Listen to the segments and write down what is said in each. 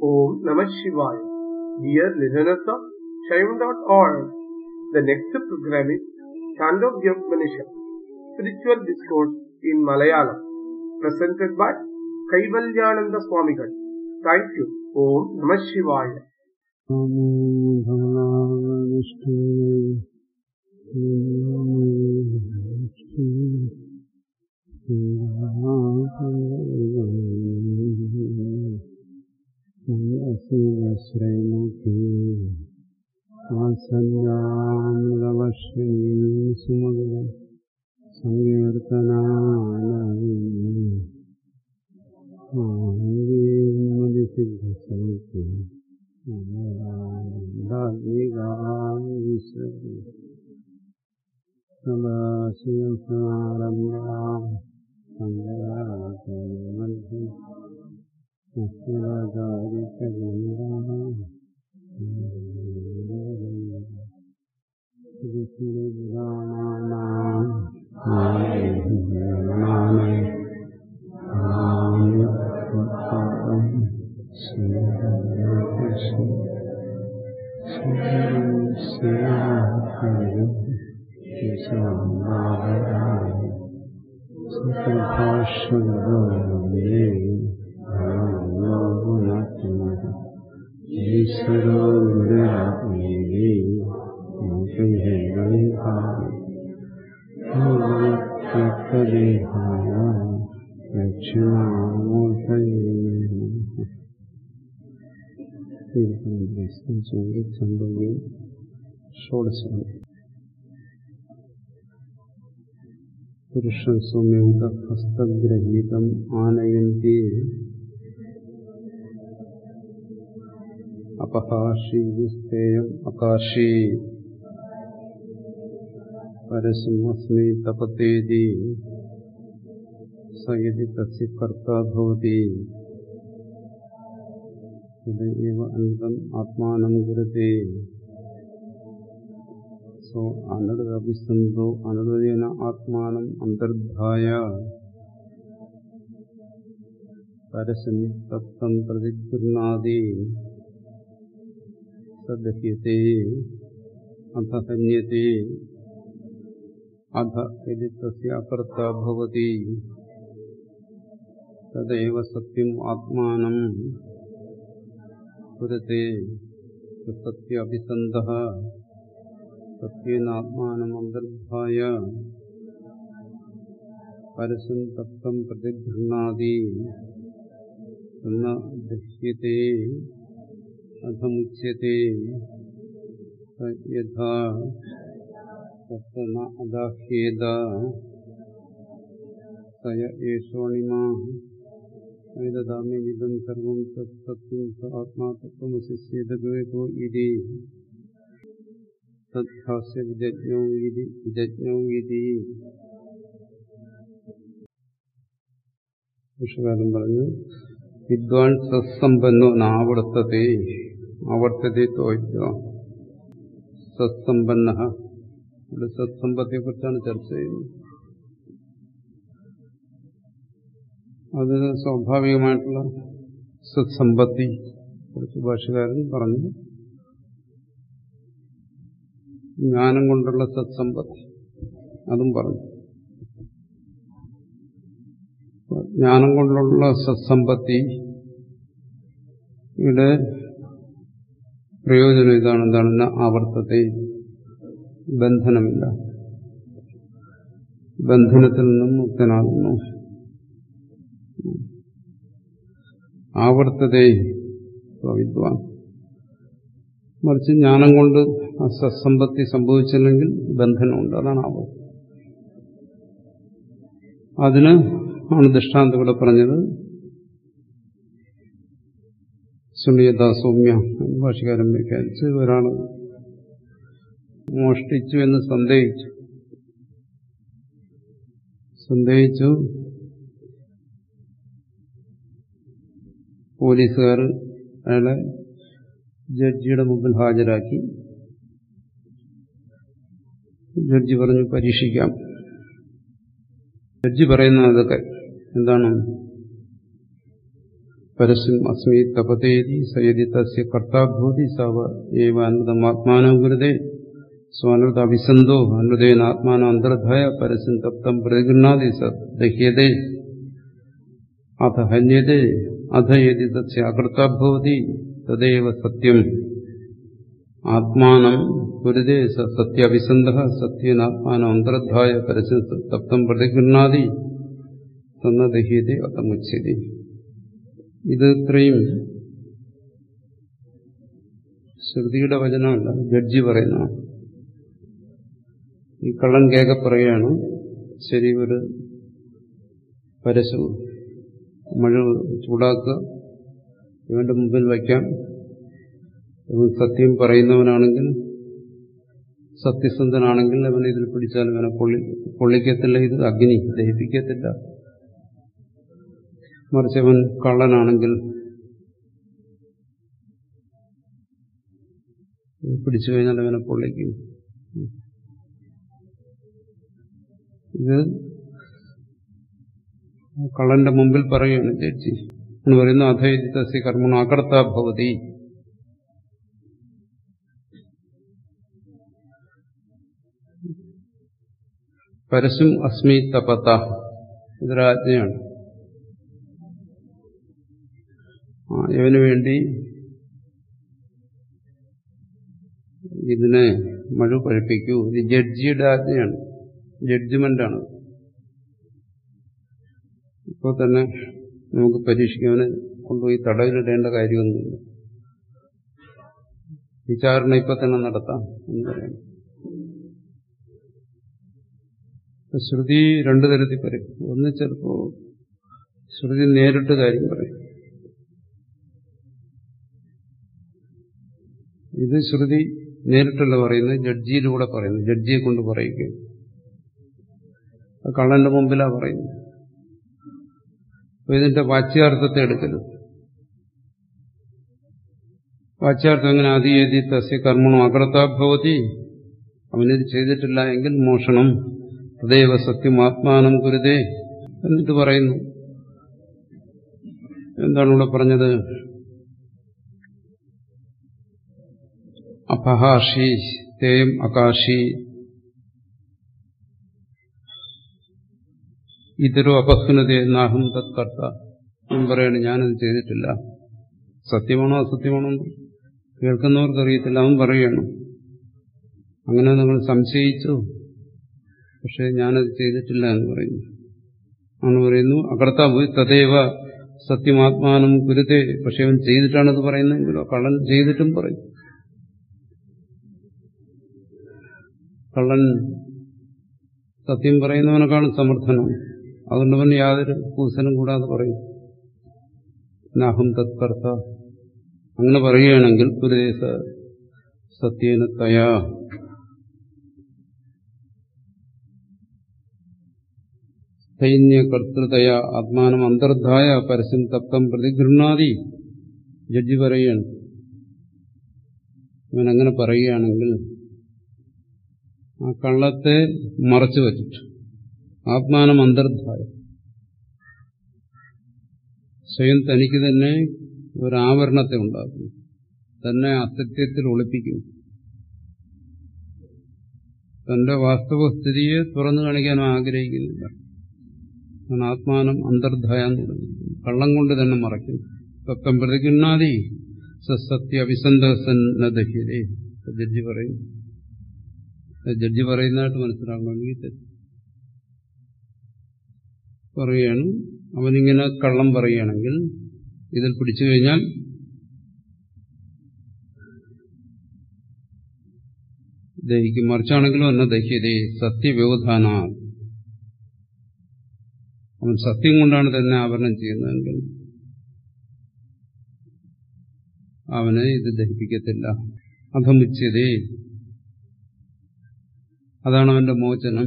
Om Namah Shivaya. Dear listeners of Shaivan.org, the next program is Chandogya Spiritual Discourse in Malayalam, presented by Kaivalyananda Swamigal. Thank you. Om Namah Shivaya. ശ്രീമുഖി ആസന്യാമൃതവർഷീ സുമധുര സങ്കീർത്തനാമതിസിദ്ധസൗഖ്യം സദാശിവസമാരംഭാം സങ്കരാചാര്യമധ്യം ഈശ്വരോ ഗുരുരാത്മീ ദേഹായ ദക്ഷിണാമൂർത്തയേ ചന്ദ്രയും ഷോഡശം പുരുഷൻ സൗമ്യമുത ഹസ്തഗ്രഹീതം ആനയന്തി അപഹാഷീസ്തേയം അകാശീ പരസിംഹസ്മി തപതേതി സയതി തസ്യ കർത്ത ഭവതി തദൈവ അനന്തം ആത്മാനം ഗുരത്തെ so അനൃതഭിസന്തോ അനൃതേന ആത്മാനം അന്തർധായ പരസിം തപ്തം പ്രതിഗൃഹാതി സദഹ്യത്തെ അധ ഹന്യത്തെ അധ യദി തസ്യ അകർത്ത ഭവതി തദൈവ സത്യം ആത്മാനം പുരത്തെ സത്യാഭിസന്ധ സത്യേനാത്മാനം അന്തർഭായ പരസം തപ്തം പ്രതിഗൃഹാതി എന്ന ദഹ്യത്തെ അധമുച്യത്തെ യഥാ തത്തന അദാഹ്യേത സയ ഏഷോണിമാ വേദദാമ്യമിതം സർവം തത്സത്യം സ ആത്മാ തത്വമസിസ്യേതോ ഇതി തദ്ഭാസ്യ വിദജ്ഞൗ ഇതി വിദജ്ഞൗ ഇതി പുരുഷകാലം പറഞ്ഞു വിദ്വാൻ സത്സമ്പന്നോ നാവർത്തത്തെ ആവർത്തത്തെ തോയ്ക്ക സത്സമ്പന്ന ഇവിടെ സത്സമ്പത്തിയെ കുറിച്ചാണ് ചർച്ച ചെയ്യുന്നത് അത് സ്വാഭാവികമായിട്ടുള്ള സത്സമ്പത്തി കുറിച്ച് ഭാഷകാരൻ പറഞ്ഞു ജ്ഞാനം കൊണ്ടുള്ള സത്സമ്പത്തി അതും പറഞ്ഞു ജ്ഞാനം കൊണ്ടുള്ള സത്സമ്പത്തി ഇവിടെ പ്രയോജനം ഇതാണ് എന്താണ് ആവർത്തത്തെ ബന്ധനമില്ല ബന്ധനത്തിൽ നിന്നും മുക്തനാകുന്നു ആവർത്തതേ വിദ്വാൻ മറിച്ച് ജ്ഞാനം കൊണ്ട് ആ സത്സമ്പത്തി സംഭവിച്ചില്ലെങ്കിൽ ബന്ധനമുണ്ട് അതാണ് ആവർത്തം അതിന് ആണ് ദൃഷ്ടാന്തം ഇവിടെ പറഞ്ഞത് സുനിയത സൗമ്യ ഭാഷകാരൻ വ്യാഖ്യാനിച്ച് ഒരാൾ മോഷ്ടിച്ചു എന്ന് സന്ദേഹിച്ചു സന്ദേഹിച്ചു പോലീസുകാർ അയാളെ ജഡ്ജിയുടെ മുമ്പിൽ ഹാജരാക്കി ജഡ്ജി പറഞ്ഞു പരീക്ഷിക്കാം ജഡ്ജി പറയുന്ന അതൊക്കെ എന്താണ് പരസ്യം അസ്മി തപതേതി സയതി തസ്യ കർത്താഭൂതി സവ ഏവ അനൃതമാത്മാനോ ഗുരുതേ സ്വാനൃത അഭിസന്ധോ അനൃതേനാത്മാനോ അന്തർധായ പരസ്യം തപ്തം പ്രതിഗൃഹാതി സ ദഹ്യതേ അഥ ഹന്യതേ അഥ യതി തസ്യ അകർത്താഭവതി തദേവ സത്യം ആത്മാനം ഗുരുതേ സ സത്യാഭിസന്ധ സത്യേനാത്മാനം അന്തർധായ പരസ്യം തപ്തം പ്രതിഗൃഹാതി തന്ന ദഹ്യതേ അതമുച്യതേ ഇത് ഇത്രയും ശ്രുതിയുടെ വചനമല്ല ജഡ്ജി പറയുന്നതാണ് ഈ കള്ളൻ കേക പറയുകയാണ് ശരി ഒരു പരശു മഴ ചൂടാക്കുക ഇവന്റെ മുമ്പിൽ വയ്ക്കാം ഇവൻ സത്യം പറയുന്നവനാണെങ്കിൽ സത്യസന്ധനാണെങ്കിൽ അവൻ ഇതിൽ പിടിച്ചാൽ ഇവനെ പൊള്ളി പൊള്ളിക്കത്തില്ല ഇത് അഗ്നി ദഹിപ്പിക്കത്തില്ല മറിച്ച് അവൻ കള്ളനാണെങ്കിൽ പിടിച്ചു കഴിഞ്ഞാൽ അവനെ പൊള്ളിക്കും ഇത് കള്ളന്റെ മുമ്പിൽ പറയുകയാണ് ജഡ്ജി എന്ന് പറയുന്ന അധൈതസ്യ കർമ്മണ അകർത്താ ഭവതി പരസ്യം അസ്മി തപത ഇതൊരാജ്ഞയാണ് ഇവന് വേണ്ടി ഇതിനെ മഴ പഴിപ്പിക്കൂ ഇത് ജഡ്ജിയുടെ ആജ്ഞയാണ് ജഡ്ജിമെന്റാണ് ഇപ്പോൾ തന്നെ നമുക്ക് പരീക്ഷിക്കാന് കൊണ്ടുപോയി തടവിലിടേണ്ട കാര്യമൊന്നുമില്ല വിചാരണ ഇപ്പൊ തന്നെ നടത്താം എന്ന് പറയുന്നു ശ്രുതി രണ്ടു തരത്തിൽ പറയും ഒന്ന് ചിലപ്പോ ശ്രുതി നേരിട്ട് കാര്യം പറയും ഇത് ശ്രുതി നേരിട്ടല്ല പറയുന്നത് ജഡ്ജിയിലൂടെ പറയുന്നു ജഡ്ജിയെ കൊണ്ട് പറയിക്കുകയും കള്ളന്റെ മുമ്പിലാ പറയുന്നത് അപ്പൊ ഇതിന്റെ വാച്യാർത്ഥത്തെ എടുക്കരുത് വാച്യാർത്ഥം എങ്ങനെ അതിയേതി തസ്യ കർമ്മണം അകർത്താഭവതി അവനിത് ചെയ്തിട്ടില്ല എങ്കിൽ മോഷണം തദൈവ സത്യം ആത്മാനം കുരുതേ എന്നിട്ട് പറയുന്നു എന്താണ് ഇവിടെ പറഞ്ഞത് അപഹാഷി തേയം അകാശി ഇതരോ അപഹ്നതേ നാഹം തത്കർത്ത ഞാൻ പറയാണ് ഞാനത് ചെയ്തിട്ടില്ല സത്യമാണോ അസത്യമാണോ എന്ന് കേൾക്കുന്നവർക്ക് അറിയത്തില്ല അവൻ പറയുകയാണ് അങ്ങനെ നിങ്ങൾ സംശയിച്ചു പക്ഷെ ഞാനത് ചെയ്തിട്ടില്ല എന്ന് പറയുന്നു ആണ് പറയുന്നു അകർത്താവ് തദൈവ സത്യമാത്മാനം ഗുരുത്തെ പക്ഷെ അവൻ ചെയ്തിട്ടാണത് പറയുന്നതെങ്കിലോ കള്ളൻ ചെയ്തിട്ടും പറയും കള്ളൻ സത്യം പറയുന്നവനെക്കാളും സമർത്ഥനം അതുകൊണ്ട് അവൻ യാതൊരു കൂസനും കൂടാതെ പറയും നാഹം തത്കർത്ത അങ്ങനെ പറയുകയാണെങ്കിൽ പുരദേശ സത്യേന തയാ സൈന്യകർത്തൃതയ ആത്മാനം അന്തർധായ പരസ്യം തപ്തം പ്രതിഗൃഹാതി ജഡ്ജി പറയുകയാണ് ഇവൻ അങ്ങനെ പറയുകയാണെങ്കിൽ ആ കള്ളത്തെ മറച്ചു വച്ചിട്ട് ആത്മാനം അന്തർധായ സ്വയം തനിക്ക് തന്നെ ഒരു ആവരണത്തെ ഉണ്ടാക്കും തന്നെ അസത്യത്തിൽ ഒളിപ്പിക്കും തന്റെ വാസ്തവസ്ഥിതിയെ തുറന്നു കാണിക്കാൻ ആഗ്രഹിക്കുന്നില്ല അവൻ ആത്മാനം അന്തർധായ എന്ന് തുടങ്ങിയിരിക്കുന്നു കള്ളം കൊണ്ട് തന്നെ മറയ്ക്കും സത്യം പ്രതിഗൃഹാതി സത്യ അഭിസന്ധസൻ ദഹ്യതേ ജഡ്ജി പറയും ജഡ്ജി പറയുന്നതായിട്ട് മനസ്സിലാക്കണമെങ്കിൽ തെറ്റ് പറയുകയാണ് അവനിങ്ങനെ കള്ളം പറയുകയാണെങ്കിൽ ഇതിൽ പിടിച്ചു കഴിഞ്ഞാൽ ദഹിക്കും മറിച്ചാണെങ്കിലും എന്നെ ദഹ്യതേ സത്യവ്യവധാന അവൻ സത്യം കൊണ്ടാണ് തന്നെ ആവരണം ചെയ്യുന്നതെങ്കിൽ അവന് ഇത് ദഹിപ്പിക്കത്തില്ല അധമുച്യതേ അതാണ് അവന്റെ മോചനം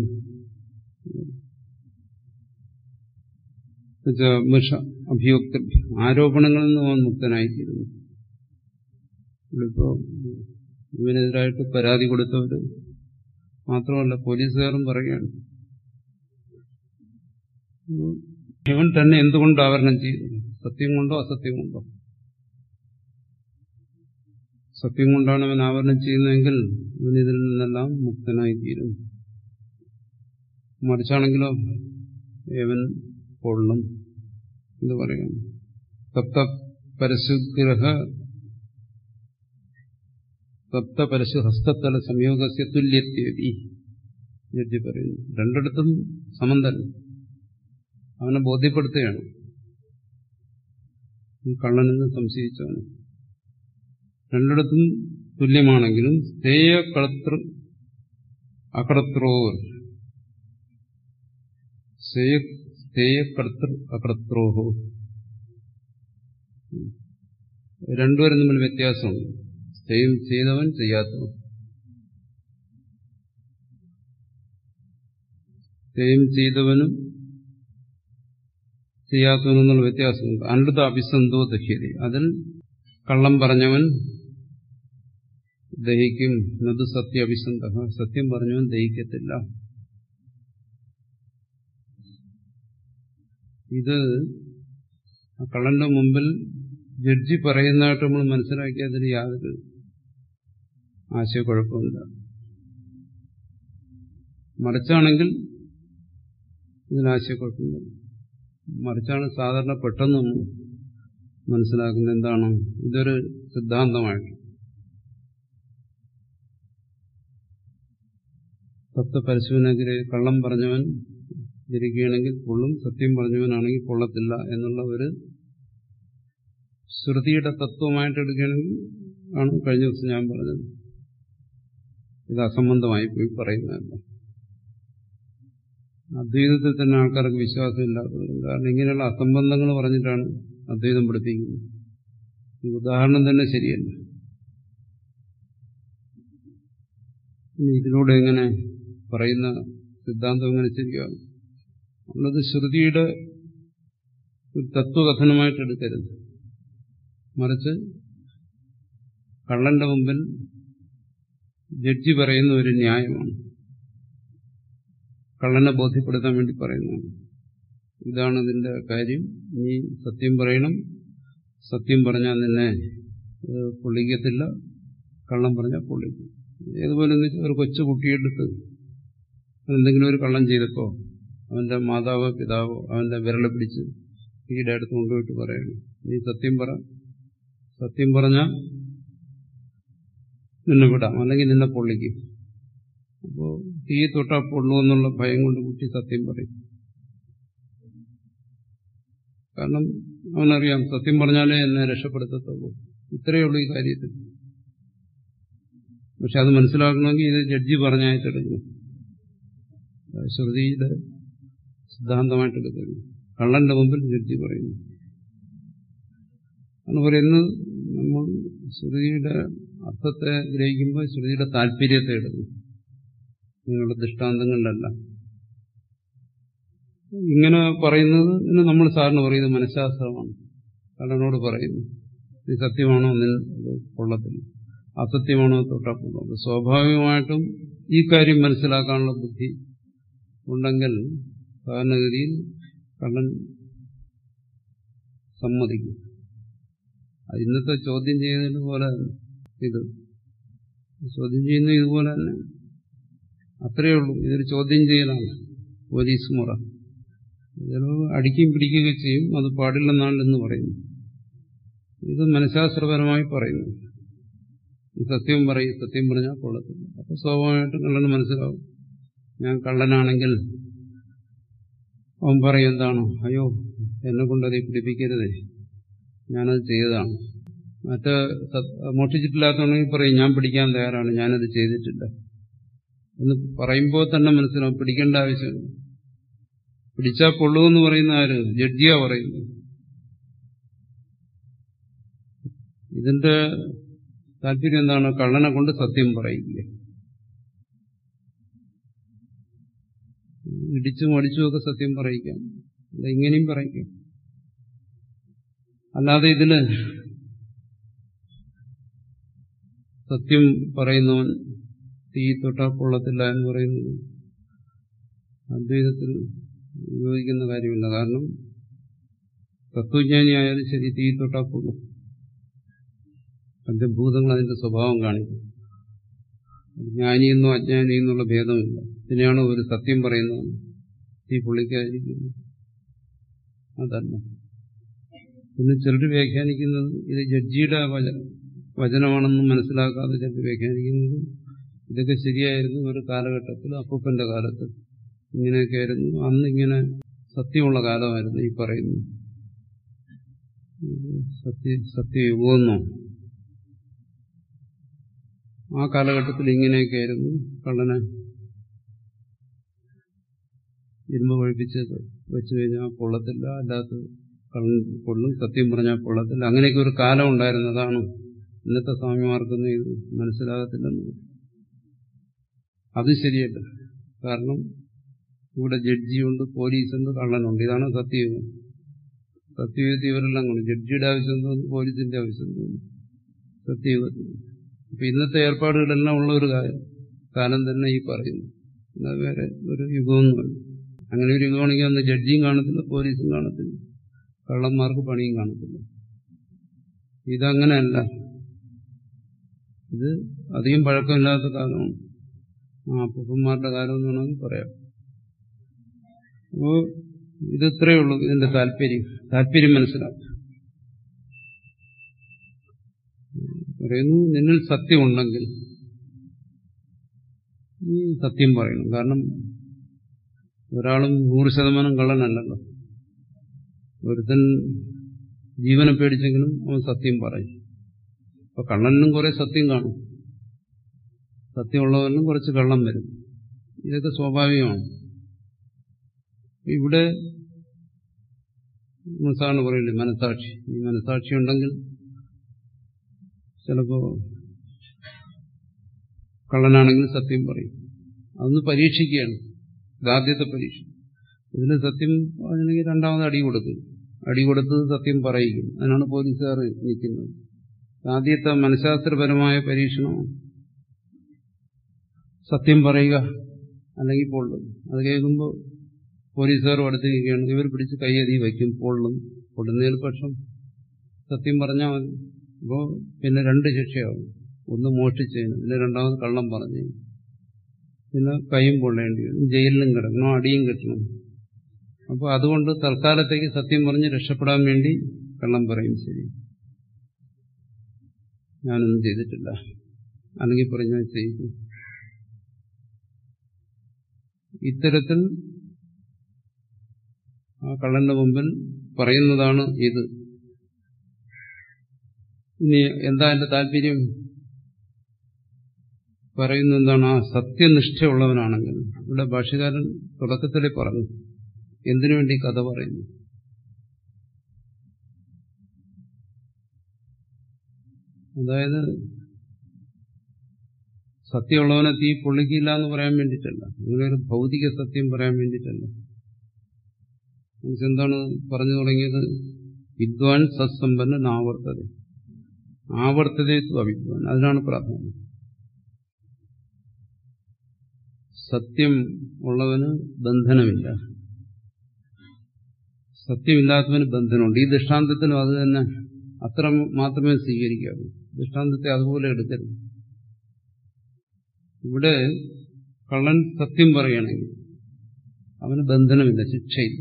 മിഷ അഭിയുക്ത ആരോപണങ്ങളിൽ നിന്ന് അവൻ മുക്തനായിത്തീരുന്നു ഇവിടിപ്പോ ഇവനെതിരായിട്ട് പരാതി കൊടുത്തവര് മാത്രമല്ല പോലീസുകാരും പറയുകയാണ് ഇവൻ തന്നെ എന്തുകൊണ്ട് ആവരണം ചെയ്യുന്നു സത്യം കൊണ്ടോ അസത്യം കൊണ്ടോ സത്യം കൊണ്ടാണ് അവൻ ആവരണം ചെയ്യുന്നതെങ്കിൽ ഇവൻ ഇതിൽ നിന്നെല്ലാം മുക്തനായി തീരും മറിച്ചാണെങ്കിലോ ഇവൻ കൊള്ളും എന്ന് പറയാം സപ്ത പരശുഗ്രഹ സപ്ത പരശു ഹസ്തത്തല സംയോഗസ്യ തുല്യത്യേതി ജഡ്ജി പറയുന്നു രണ്ടിടത്തും സമന്തൻ അവനെ ബോധ്യപ്പെടുത്തുകയാണ് ഈ കള്ളനെന്ന് സംശയിച്ചവന് രണ്ടിടത്തും തുല്യമാണെങ്കിലും സ്ഥേയ കളതൃ അകർത്രോ സ്ഥേയ കർത്തൃ അകർത്രോഹോ രണ്ടുപേരും തമ്മിൽ വ്യത്യാസമുണ്ട് സ്ഥേയം ചെയ്തവൻ ചെയ്യാത്തവൻ സ്ഥേയം ചെയ്തവനും ചെയ്യാത്തവനും എന്നുള്ള വ്യത്യാസമുണ്ട് അനൃത അഭിസന്ധോ ദഹ്യതി അതിൽ കള്ളം പറഞ്ഞവൻ ദഹിക്കും നത് സത്യ അഭിസന്ധ സത്യം പറഞ്ഞവൻ ദഹിക്കത്തില്ല ഇത് ആ കള്ളന്റെ മുമ്പിൽ ജഡ്ജി പറയുന്നതായിട്ട് നമ്മൾ മനസ്സിലാക്കിയതിന് യാതൊരു ആശയക്കുഴപ്പമില്ല മറിച്ചാണെങ്കിൽ ഇതിന് ആശയക്കുഴപ്പമില്ല മറിച്ചാണ് സാധാരണ പെട്ടെന്ന് നമ്മൾ മനസ്സിലാക്കുന്നത് എന്താണ് ഇതൊരു സിദ്ധാന്തമായിട്ട് സത്യ പരശുവിനെതിരെ കള്ളം പറഞ്ഞവൻ ഇരിക്കുകയാണെങ്കിൽ കൊള്ളും സത്യം പറഞ്ഞവനാണെങ്കിൽ കൊള്ളത്തില്ല എന്നുള്ള ഒരു ശ്രുതിയുടെ തത്വമായിട്ട് എടുക്കുകയാണെങ്കിൽ ആണ് കഴിഞ്ഞ ദിവസം ഞാൻ പറഞ്ഞത് ഇത് അസംബന്ധമായി പോയി പറയുന്നതല്ല അദ്വൈതത്തിൽ തന്നെ ആൾക്കാർക്ക് വിശ്വാസമില്ലാത്തവരും കാരണം ഇങ്ങനെയുള്ള അസംബന്ധങ്ങൾ പറഞ്ഞിട്ടാണ് അദ്വൈതം പഠിപ്പിക്കുന്നത് ഈ ഉദാഹരണം തന്നെ ശരിയല്ല ഇതിലൂടെ എങ്ങനെ പറയുന്ന സിദ്ധാന്തം എങ്ങനെ ശരിയാകും ഉള്ളത് ശ്രുതിയുടെ ഒരു തത്വകഥനമായിട്ട് എടുക്കരുത് മറിച്ച് കള്ളന്റെ മുമ്പിൽ ജഡ്ജി പറയുന്ന ഒരു ന്യായമാണ് കള്ളനെ ബോധ്യപ്പെടുത്താൻ വേണ്ടി പറയുന്നതാണ് ഇതാണ് ഇതിന്റെ കാര്യം നീ സത്യം പറയണം സത്യം പറഞ്ഞാൽ നിന്നെ പൊള്ളിക്കത്തില്ല കള്ളം പറഞ്ഞാൽ പൊള്ളിക്കും ഏതുപോലെ ഒരു കൊച്ചു കുട്ടിയെടുത്ത് എന്തെങ്കിലും ഒരു കള്ളം ചെയ്തപ്പോ അവന്റെ മാതാവോ പിതാവോ അവന്റെ വിരളെ പിടിച്ച് തീയുടെ അടുത്ത് കൊണ്ടുപോയിട്ട് പറയണം നീ സത്യം പറ സത്യം പറഞ്ഞാൽ നിന്നെ വിടാം അല്ലെങ്കിൽ നിന്നെ പൊള്ളിക്കും അപ്പോ തീ തൊട്ടാ പൊള്ളൂ എന്നുള്ള ഭയം കൊണ്ട് കുട്ടി സത്യം പറയും കാരണം അവനറിയാം സത്യം പറഞ്ഞാലേ എന്നെ രക്ഷപ്പെടുത്തത്തുള്ളൂ ഇത്രയേ ഉള്ളൂ ഈ കാര്യത്തിൽ പക്ഷെ അത് മനസ്സിലാക്കണമെങ്കിൽ ഇത് ജഡ്ജി പറഞ്ഞായിട്ടെടുക്കും ശ്രുതിയുടെ സിദ്ധാന്തമായിട്ട് എടുക്കുന്നു കള്ളന്റെ മുമ്പിൽ ജഡ്ജി പറയുന്നു എന്ന് പറയുന്നത് നമ്മൾ ശ്രുതിയുടെ അർത്ഥത്തെ ഗ്രഹിക്കുമ്പോൾ ശ്രുതിയുടെ താല്പര്യത്തെ എടുക്കും നിങ്ങളുടെ ദൃഷ്ടാന്തങ്ങളിലല്ല ഇങ്ങനെ പറയുന്നത് നമ്മൾ സാറിന് പറയുന്നത് മനഃശാസ്ത്രമാണ് കള്ളനോട് പറയുന്നു ഇത് സത്യമാണോ നിന്ന് കൊള്ളത്തില്ല അസത്യമാണോ തൊട്ടാ കൊള്ളും സ്വാഭാവികമായിട്ടും ഈ കാര്യം മനസ്സിലാക്കാനുള്ള ബുദ്ധി ഉണ്ടെങ്കിൽ സാധാരണഗതിയിൽ കള്ളൻ സമ്മതിക്കും അത് ഇന്നത്തെ ചോദ്യം ചെയ്യുന്നത് പോലെ ഇത് ചോദ്യം ചെയ്യുന്നത് ഇതുപോലെ തന്നെ അത്രയേ ഉള്ളൂ ഇതൊരു ചോദ്യം ചെയ്യലാണ് പോലീസ് മുറ ചിലപ്പോൾ അടിക്കുകയും പിടിക്കുകയൊക്കെ ചെയ്യും അത് പാടില്ലെന്നാണെന്ന് പറയുന്നു ഇത് മനഃശാസ്ത്രപരമായി പറയുന്നു സത്യം പറയും സത്യം പറഞ്ഞാൽ കൊള്ളത്തില്ല അപ്പൊ സ്വാഭാവികമായിട്ടും കള്ളന് മനസ്സിലാവും ഞാൻ കള്ളനാണെങ്കിൽ അവൻ പറയും എന്താണ് അയ്യോ എന്നെ കൊണ്ടത് പിടിപ്പിക്കരുതേ ഞാനത് ചെയ്തതാണ് മറ്റേ മോഷ്ടിച്ചിട്ടില്ലാത്തതാണെങ്കിൽ പറയും ഞാൻ പിടിക്കാൻ തയ്യാറാണ് ഞാനത് ചെയ്തിട്ടില്ല എന്ന് പറയുമ്പോൾ തന്നെ മനസ്സിലാവും പിടിക്കേണ്ട ആവശ്യമില്ല പിടിച്ചാൽ കൊള്ളുമെന്ന് പറയുന്ന ആര് ജഡ്ജിയാ പറയുന്നു ഇതിന്റെ താല്പര്യം എന്താണ് കള്ളനെ കൊണ്ട് സത്യം പറയില്ല ഇടിച്ചും അടിച്ചുമൊക്കെ സത്യം പറയിക്കാം അല്ല ഇങ്ങനെയും പറയിക്കാം അല്ലാതെ ഇതില് സത്യം പറയുന്നവൻ തീ തൊട്ടാ കൊള്ളത്തില്ല എന്ന് പറയുന്നത് അദ്വൈതത്തിൽ യോജിക്കുന്ന കാര്യമില്ല കാരണം തത്വജ്ഞാനിയായാലും ശരി തീ തൊട്ടാ പോകും പഞ്ചഭൂതങ്ങൾ അതിന്റെ സ്വഭാവം കാണിക്കും ജ്ഞാനിയെന്നോ അജ്ഞാനിയെന്നുള്ള ഭേദമില്ല ഇതിനെയാണ് ഒരു സത്യം പറയുന്നത് തീ പൊള്ളിക്കാതിരിക്കുന്നു അതല്ല പിന്നെ ചിലർ വ്യാഖ്യാനിക്കുന്നത് ഇത് ജഡ്ജിയുടെ വച വചനമാണെന്ന് മനസ്സിലാക്കാതെ ചിലർ വ്യാഖ്യാനിക്കുന്നത് ഇതൊക്കെ ശരിയായിരുന്നു ഒരു കാലഘട്ടത്തിൽ അപ്പൂപ്പന്റെ കാലത്ത് ഇങ്ങനെയൊക്കെ ആയിരുന്നു അന്നിങ്ങനെ സത്യമുള്ള കാലമായിരുന്നു ഈ പറയുന്നു സത്യ സത്യയുഗമെന്നോ ആ കാലഘട്ടത്തിൽ ഇങ്ങനെയൊക്കെ ആയിരുന്നു കള്ളനെ ഇരുമ്പ് കഴിപ്പിച്ച് വെച്ചു കഴിഞ്ഞാൽ പൊള്ളത്തില്ല അല്ലാത്ത കള്ളൻ പൊള്ളും സത്യം പറഞ്ഞാൽ പൊള്ളത്തില്ല അങ്ങനെയൊക്കെ ഒരു കാലം ഉണ്ടായിരുന്നതാണ് ഇന്നത്തെ സ്വാമിമാർക്കൊന്നും ഇത് മനസ്സിലാകത്തില്ലെന്ന് അത് ശരിയല്ല കാരണം ഇവിടെ ജഡ്ജിയുണ്ട് പോലീസുണ്ട് കള്ളനുണ്ട് ഇതാണ് സത്യയുഗം സത്യയുഗത്തിൽ ഇവരെല്ലാം കൊണ്ട് ജഡ്ജിയുടെ ആവശ്യം തോന്നുന്നു പോലീസിന്റെ ആവശ്യം തോന്നുന്നു സത്യയുഗത്തിൽ അപ്പൊ ഇന്നത്തെ ഏർപ്പാടുകളെല്ലാം ഉള്ള ഒരു കാലം കാലം തന്നെ ഈ പറയുന്നു അത് വേറെ ഒരു യുഗമൊന്നുമല്ല അങ്ങനെ ഒരു യുഗമാണെങ്കിൽ അന്ന് ജഡ്ജിയും കാണത്തില്ല പോലീസും കാണത്തില്ല കള്ളന്മാർക്ക് പണിയും കാണത്തില്ല ഇതങ്ങനെയല്ല ഇത് അധികം പഴക്കമില്ലാത്ത കാലമാണ് ആ അപ്പൂപ്പന്മാരുടെ കാലം എന്ന് വേണമെങ്കിൽ പറയാം അപ്പോ ഇത് ഇത്രയേ ഉള്ളൂ ഇതിന്റെ താല്പര്യം താല്പര്യം മനസ്സിലാക്കും പറയുന്നു നിന്നിൽ സത്യമുണ്ടെങ്കിൽ നീ സത്യം പറയണം കാരണം ഒരാളും നൂറ് ശതമാനം കള്ളനല്ലല്ലോ ഒരുത്തൻ ജീവനെ പേടിച്ചെങ്കിലും അവൻ സത്യം പറയും അപ്പൊ കള്ളനും കുറെ സത്യം കാണും സത്യമുള്ളവനും കുറച്ച് കള്ളം വരും ഇതൊക്കെ സ്വാഭാവികമാണ് ഇവിടെ സാറിന് പറയില്ലേ മനസാക്ഷി ഈ മനസാക്ഷി ഉണ്ടെങ്കിൽ ചിലപ്പോ കള്ളനാണെങ്കിൽ സത്യം പറയും അതൊന്ന് പരീക്ഷിക്കുകയാണ് ഇതാദ്യത്തെ പരീക്ഷ ഇതിന് സത്യം പറഞ്ഞെങ്കിൽ രണ്ടാമത് അടി കൊടുക്കും അടി കൊടുത്ത് സത്യം പറയിക്കും അതിനാണ് പോലീസുകാർ നിൽക്കുന്നത് ആദ്യത്തെ മനഃശാസ്ത്രപരമായ പരീക്ഷണമാണ് സത്യം പറയുക അല്ലെങ്കിൽ പൊള്ളും അത് കേൾക്കുമ്പോൾ പോലീസുകാർ അടുത്ത് നിൽക്കുകയാണ് ഇവർ പിടിച്ച് കൈയതി വയ്ക്കും പൊള്ളും പൊള്ളുന്നതിൽ പക്ഷം സത്യം പറഞ്ഞാൽ മതി അപ്പോൾ പിന്നെ രണ്ട് ശിക്ഷയാവും ഒന്ന് മോഷ്ടിച്ചതിന് പിന്നെ രണ്ടാമത് കള്ളം പറഞ്ഞു പിന്നെ കൈയും പൊള്ളേണ്ടി വരും ജയിലിലും കിടക്കണം അടിയും കിട്ടണം അപ്പോൾ അതുകൊണ്ട് തൽക്കാലത്തേക്ക് സത്യം പറഞ്ഞ് രക്ഷപ്പെടാൻ വേണ്ടി കള്ളം പറയും ശരി ഞാനൊന്നും ചെയ്തിട്ടില്ല അല്ലെങ്കിൽ പറഞ്ഞാൽ ചെയ്തു ഇത്തരത്തിൽ ആ കള്ളന്റെ മുമ്പിൽ പറയുന്നതാണ് ഇത് ഇനി എന്താ എന്റെ താല്പര്യം പറയുന്ന എന്താണ് ആ സത്യനിഷ്ഠയുള്ളവനാണെങ്കിൽ ഇവിടെ ഭാഷകാരൻ തുടക്കത്തിലേ പറഞ്ഞു എന്തിനു വേണ്ടി കഥ പറയുന്നു അതായത് സത്യമുള്ളവനെ തീ പൊള്ളിക്കില്ല എന്ന് പറയാൻ വേണ്ടിയിട്ടല്ല അങ്ങനെ ഒരു ഭൗതിക സത്യം പറയാൻ വേണ്ടിയിട്ടല്ല എന്താണ് പറഞ്ഞു തുടങ്ങിയത് വിദ്വാൻ സത്സമ്പന്നൻ ആവർത്തത ആവർത്തതത്വ വിദ്വാൻ അതിനാണ് പ്രാധാന്യം സത്യം ഉള്ളവന് ബന്ധനമില്ല സത്യമില്ലാത്തവന് ബന്ധനമുണ്ട് ഈ ദൃഷ്ടാന്തത്തിനും അത് തന്നെ അത്ര മാത്രമേ സ്വീകരിക്കാവൂ ദൃഷ്ടാന്തത്തെ അതുപോലെ എടുക്കരുത് ഇവിടെ കള്ളൻ സത്യം പറയുകയാണെങ്കിൽ അവന് ബന്ധനമില്ല ശിക്ഷയില്ല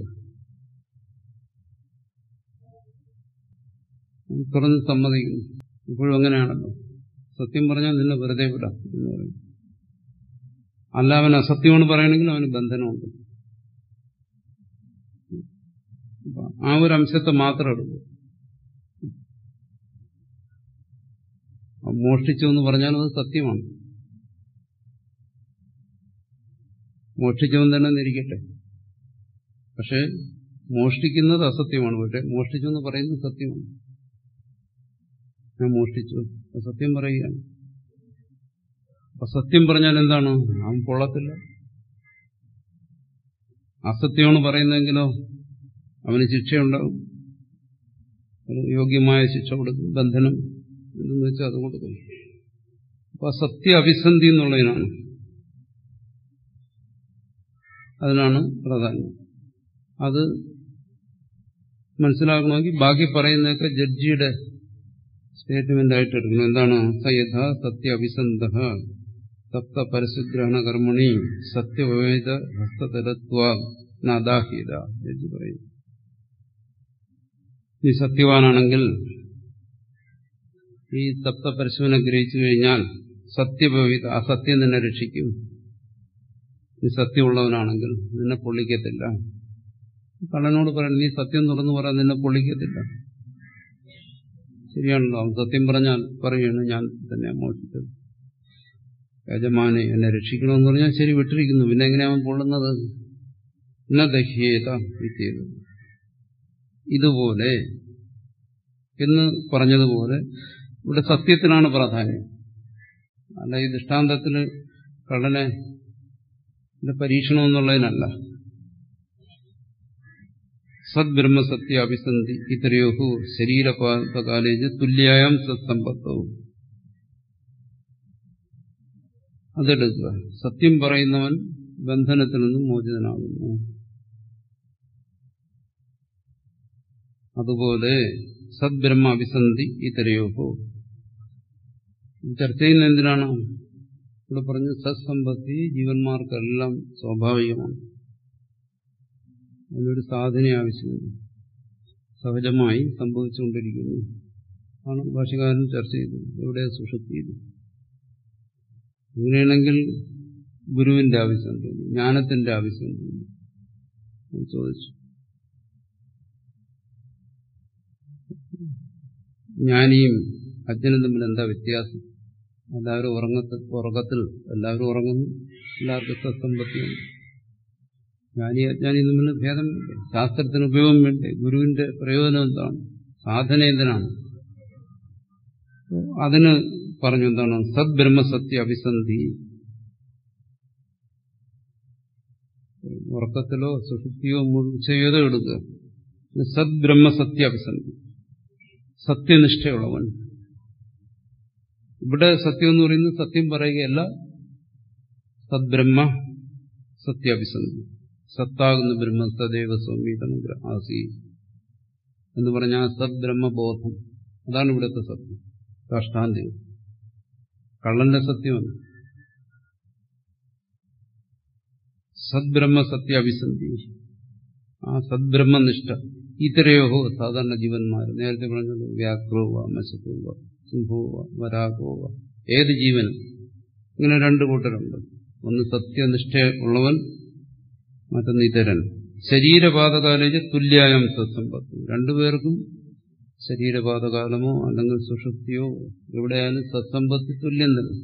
തുറന്ന് സമ്മതിക്കുന്നു ഇപ്പോഴും അങ്ങനെയാണല്ലോ സത്യം പറഞ്ഞാൽ നിന്നെ വെറുതെ വിടാം എന്ന് പറയും അല്ല അവൻ അസത്യമാണ് പറയണമെങ്കിൽ അവന് ബന്ധനമുണ്ട് ആ ഒരു അംശത്തെ മാത്രം എടുക്കും മോഷ്ടിച്ചു എന്ന് പറഞ്ഞാൽ അത് സത്യമാണ് മോഷ്ടിച്ചവൻ തന്നെ എന്നിരിക്കട്ടെ പക്ഷെ മോഷ്ടിക്കുന്നത് അസത്യമാണ് പക്ഷെ മോഷ്ടിച്ചു എന്ന് പറയുന്നത് സത്യമാണ് ഞാൻ മോഷ്ടിച്ചു സത്യം പറയുകയാണ് അപ്പൊ സത്യം പറഞ്ഞാൽ എന്താണ് അവൻ പൊള്ളത്തില്ല അസത്യമാണ് പറയുന്നതെങ്കിലോ അവന് ശിക്ഷയുണ്ടാവും യോഗ്യമായ ശിക്ഷ കൊടുക്കും ബന്ധനം എന്ന് വെച്ചാൽ അത് കൊടുക്കും അപ്പൊ സത്യ അഭിസന്ധി എന്നുള്ളതിനാണ് അതിനാണ് പ്രാധാന്യം അത് മനസ്സിലാക്കണമെങ്കിൽ ബാക്കി പറയുന്നതൊക്കെ ജഡ്ജിയുടെ സ്റ്റേറ്റ്മെന്റ് ആയിട്ട് എടുക്കണം എന്താണ് സയഥ സത്യ അഭിസന്ധ സപ്ത പരശുഗ്രഹണ കർമ്മണി സത്യവേദ ഹസ്തതരത്വ നദാഹീത ജഡ്ജി പറയും നീ സത്യവാനാണെങ്കിൽ ഈ സപ്ത പരശുവിനെ ഗ്രഹിച്ചു കഴിഞ്ഞാൽ സത്യഭവിത അസത്യം നിന്നെ രക്ഷിക്കും നീ സത്യമുള്ളവനാണെങ്കിൽ നിന്നെ പൊള്ളിക്കത്തില്ല കള്ളനോട് പറയണം നീ സത്യം തുറന്നു പറയാൻ നിന്നെ പൊള്ളിക്കത്തില്ല ശരിയാണല്ലോ അവൻ സത്യം പറഞ്ഞാൽ പറയുകയാണ് ഞാൻ തന്നെ മോഷിച്ചത് യജമാനെ എന്നെ രക്ഷിക്കണമെന്ന് പറഞ്ഞാൽ ശരി വിട്ടിരിക്കുന്നു പിന്നെ എങ്ങനെയാ അവൻ പൊള്ളുന്നത് എന്ന ദഹ്യേത വിദ്യത് ഇതുപോലെ എന്ന് പറഞ്ഞതുപോലെ ഇവിടെ സത്യത്തിനാണ് പ്രാധാന്യം അല്ല ഈ ദൃഷ്ടാന്തത്തിൽ കള്ളനെ പരീക്ഷണം എന്നുള്ളതിനല്ല സദ്ബ്രഹ്മസത്യ അഭിസന്ധി ഇത്രയോഹു ശരീരപാതകാലേജ് തുല്യായം സത്സമ്പത്തവും അതെടുക്കുക സത്യം പറയുന്നവൻ ബന്ധനത്തിൽ നിന്നും മോചിതനാകുന്നു അതുപോലെ സദ്ബ്രഹ്മ അഭിസന്ധി ഇതരയോഹോ ചർച്ച ചെയ്യുന്ന എന്തിനാണ് ഇവിടെ പറഞ്ഞ സത്സമ്പത്തി ജീവന്മാർക്കെല്ലാം സ്വാഭാവികമാണ് അതിനൊരു സാധന ആവശ്യമില്ല സഹജമായി സംഭവിച്ചുകൊണ്ടിരിക്കുന്നു ആണ് ഭാഷകാരൻ ചർച്ച ചെയ്തത് എവിടെ സുഷുപ്തിയിൽ അങ്ങനെയാണെങ്കിൽ ഗുരുവിന്റെ ആവശ്യം തോന്നി ജ്ഞാനത്തിന്റെ ആവശ്യം തോന്നി ചോദിച്ചു ജ്ഞാനിയും അജ്ഞനും തമ്മിൽ എന്താ വ്യത്യാസം എല്ലാവരും ഉറങ്ങത്തിൽ ഉറക്കത്തിൽ എല്ലാവരും ഉറങ്ങുന്നു എല്ലാവർക്കും സത്സമ്പത്തിയുണ്ട് ജ്ഞാനി അജ്ഞാനി തമ്മിൽ ഭേദം ശാസ്ത്രത്തിന് ഉപയോഗം വേണ്ടേ ഗുരുവിന്റെ പ്രയോജനം എന്താണ് സാധന എന്തിനാണ് അതിന് പറഞ്ഞു എന്താണ് സദ്ബ്രഹ്മസത്യ അഭിസന്ധി ഉറക്കത്തിലോ സുഷുപ്തിയോ മുഴുച്ചയോ എടുക്കുക സദ്ബ്രഹ്മസത്യ അഭിസന്ധി സത്യനിഷ്ഠയുള്ളവൻ ഇവിടെ സത്യം എന്ന് പറയുന്നത് സത്യം പറയുകയല്ല സദ്ബ്രഹ്മ സത്യാഭിസന്ധി സത്താകുന്ന ബ്രഹ്മ സദൈവ സൗമീതമുദ്ര ആസി എന്ന് പറഞ്ഞാൽ സദ്ബ്രഹ്മബോധം അതാണ് ഇവിടുത്തെ സത്യം കാഷ്ടാന്തികം കള്ളന്റെ സത്യമല്ല സദ്ബ്രഹ്മ സത്യാഭിസന്ധി ആ സദ്ബ്രഹ്മനിഷ്ഠ ഇതരയോഹോ സാധാരണ ജീവന്മാർ നേരത്തെ പറഞ്ഞത് വ്യാഘ്രോവ മശത്തോവ സിംഹോവ വരാഗോവ ഏത് ജീവനും ഇങ്ങനെ രണ്ടു കൂട്ടരുണ്ട് ഒന്ന് സത്യനിഷ്ഠ ഉള്ളവൻ മറ്റൊന്ന് ഇതരൻ ശരീരപാതകാലേജ് തുല്യായം സത്സമ്പത്ത് രണ്ടുപേർക്കും ശരീരപാതകാലമോ അല്ലെങ്കിൽ സുഷുപ്തിയോ എവിടെയായാലും സത്സമ്പത്തി തുല്യം തന്നെ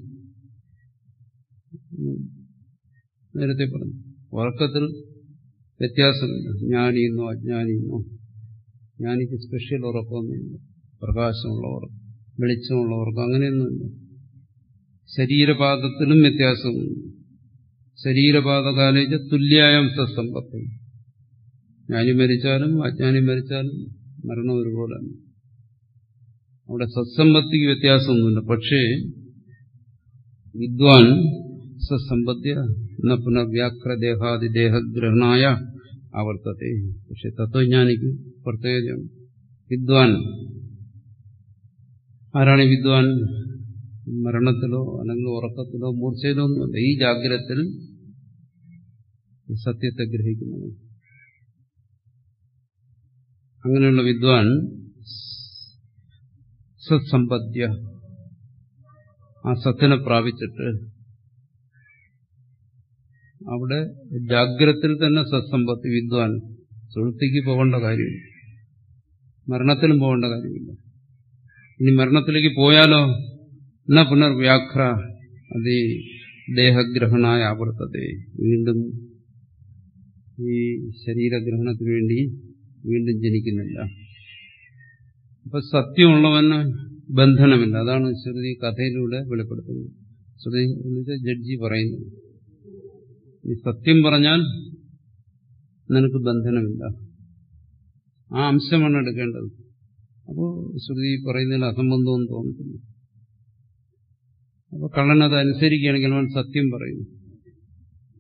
നേരത്തെ പറഞ്ഞു ഉറക്കത്തിൽ വ്യത്യാസമില്ല ജ്ഞാനിയെന്നോ അജ്ഞാനിയെന്നോ ജ്ഞാനിക്ക് സ്പെഷ്യൽ ഉറക്കമൊന്നുമില്ല പ്രകാശമുള്ള ഉറക്കം വെളിച്ചമുള്ള ഉറക്കം അങ്ങനെയൊന്നുമില്ല ശരീരപാദത്തിലും വ്യത്യാസമുണ്ട് ശരീരപാതകാലേജ് തുല്യായം സത്സമ്പത്ത് ജ്ഞാനി മരിച്ചാലും അജ്ഞാനി മരിച്ചാലും മരണം ഒരുപോലെ അവിടെ സത്സമ്പത്തിക്ക് വ്യത്യാസമൊന്നുമില്ല പക്ഷേ വിദ്വാൻ സത്സമ്പത്യ എന്ന പുനർവ്യാക്രദേഹാദിദേഹഗ്രഹണായ ആവർത്തത്തെ പക്ഷെ തത്വജ്ഞാനിക്ക് പ്രത്യേകതയാണ് വിദ്വാൻ ആരാണ് ഈ വിദ്വാൻ മരണത്തിലോ അല്ലെങ്കിൽ ഉറക്കത്തിലോ മൂർച്ചയിലോ ഒന്നുമല്ല ഈ ജാഗ്രതത്തിൽ സത്യത്തെ ഗ്രഹിക്കുന്നത് അങ്ങനെയുള്ള വിദ്വാൻ സത്സമ്പദ്യ ആ സത്തിനെ പ്രാപിച്ചിട്ട് അവിടെ ജാഗ്രത്തിൽ തന്നെ സത്സമ്പത്തി വിദ്വാൻ സുഹൃത്തിക്ക് പോകേണ്ട കാര്യമില്ല മരണത്തിലും പോകേണ്ട കാര്യമില്ല ഇനി മരണത്തിലേക്ക് പോയാലോ എന്ന പുനർവ്യാഘ്ര അത് ദേഹഗ്രഹണായ ആവർത്തത്തെ വീണ്ടും ഈ ശരീരഗ്രഹണത്തിന് വേണ്ടി വീണ്ടും ജനിക്കുന്നില്ല അപ്പൊ സത്യമുള്ളവന് ബന്ധനമില്ല അതാണ് ശ്രുതി കഥയിലൂടെ വെളിപ്പെടുത്തുന്നത് ശ്രുതി എന്നിട്ട് ജഡ്ജി പറയുന്നു ഈ സത്യം പറഞ്ഞാൽ നിനക്ക് ബന്ധനമില്ല ആ അംശമാണ് എടുക്കേണ്ടത് അപ്പോൾ ശ്രുതി പറയുന്നതിൽ അസംബന്ധവും തോന്നുന്നു അപ്പൊ കള്ളനത് അനുസരിക്കുകയാണെങ്കിൽ അവൻ സത്യം പറയുന്നു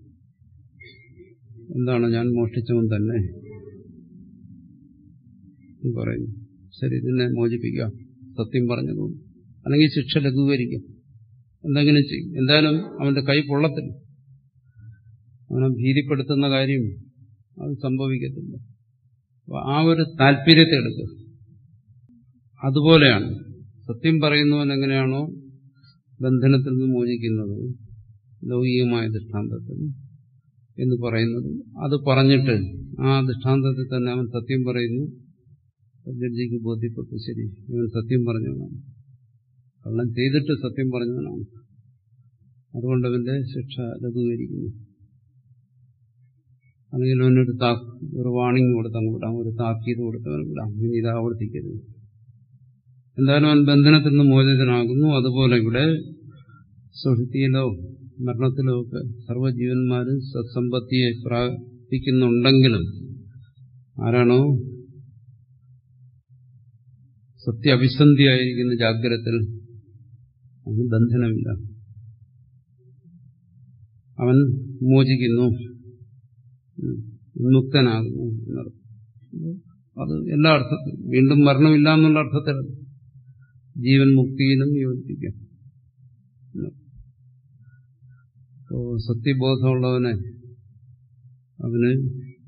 എന്താണ് ഞാൻ മോഷ്ടിച്ചവൻ തന്നെ എന്ന് പറയുന്നു ശരി ഇതിനെ മോചിപ്പിക്കാം സത്യം പറഞ്ഞതുകൊണ്ട് അല്ലെങ്കിൽ ശിക്ഷ ലഘൂകരിക്കാം എന്തെങ്കിലും ചെയ്യും എന്തായാലും അവന്റെ കൈ പൊള്ളത്തില്ല അവനെ ഭീതിപ്പെടുത്തുന്ന കാര്യം അത് സംഭവിക്കത്തില്ല അപ്പൊ ആ ഒരു താല്പര്യത്തെ എടുക്കുക അതുപോലെയാണ് സത്യം പറയുന്നവൻ എങ്ങനെയാണോ ബന്ധനത്തിൽ നിന്ന് മോചിക്കുന്നത് ലൗകികമായ ദൃഷ്ടാന്തത്തിൽ എന്ന് പറയുന്നത് അത് പറഞ്ഞിട്ട് ആ ദൃഷ്ടാന്തത്തിൽ തന്നെ അവൻ സത്യം പറയുന്നു ജഡ്ജിക്ക് ബോധ്യപ്പെട്ടു ശരി ഇവൻ സത്യം പറഞ്ഞവനാണ് കള്ളം ചെയ്തിട്ട് സത്യം പറഞ്ഞവനാണ് അതുകൊണ്ട് അവന്റെ ശിക്ഷ ലഘൂകരിക്കുന്നു അല്ലെങ്കിൽ അവനൊരു താ ഒരു വാണിംഗ് കൊടുത്തങ്ങ് വിടാം ഒരു താക്കീത് കൊടുത്തവന് വിടാം ഇനി ഇത് ആവർത്തിക്കരുത് എന്തായാലും അവൻ ബന്ധനത്തിൽ നിന്ന് മോചിതനാകുന്നു അതുപോലെ ഇവിടെ സുഹൃത്തിയിലോ മരണത്തിലോ ഒക്കെ സർവ്വജീവന്മാരും സത്സമ്പത്തിയെ പ്രാപിക്കുന്നുണ്ടെങ്കിലും ആരാണോ സത്യ അഭിസന്ധിയായിരിക്കുന്ന ജാഗ്രതത്തിൽ അവന് ബന്ധനമില്ല അവൻ മോചിക്കുന്നു മുക്തനാകുന്നു എന്നർത്ഥം അത് എല്ലാ അർത്ഥത്തിലും വീണ്ടും മരണമില്ല എന്നുള്ള അർത്ഥത്തിൽ ജീവൻ മുക്തിയിലും യോജിപ്പിക്കാം സത്യബോധമുള്ളവനെ അവന്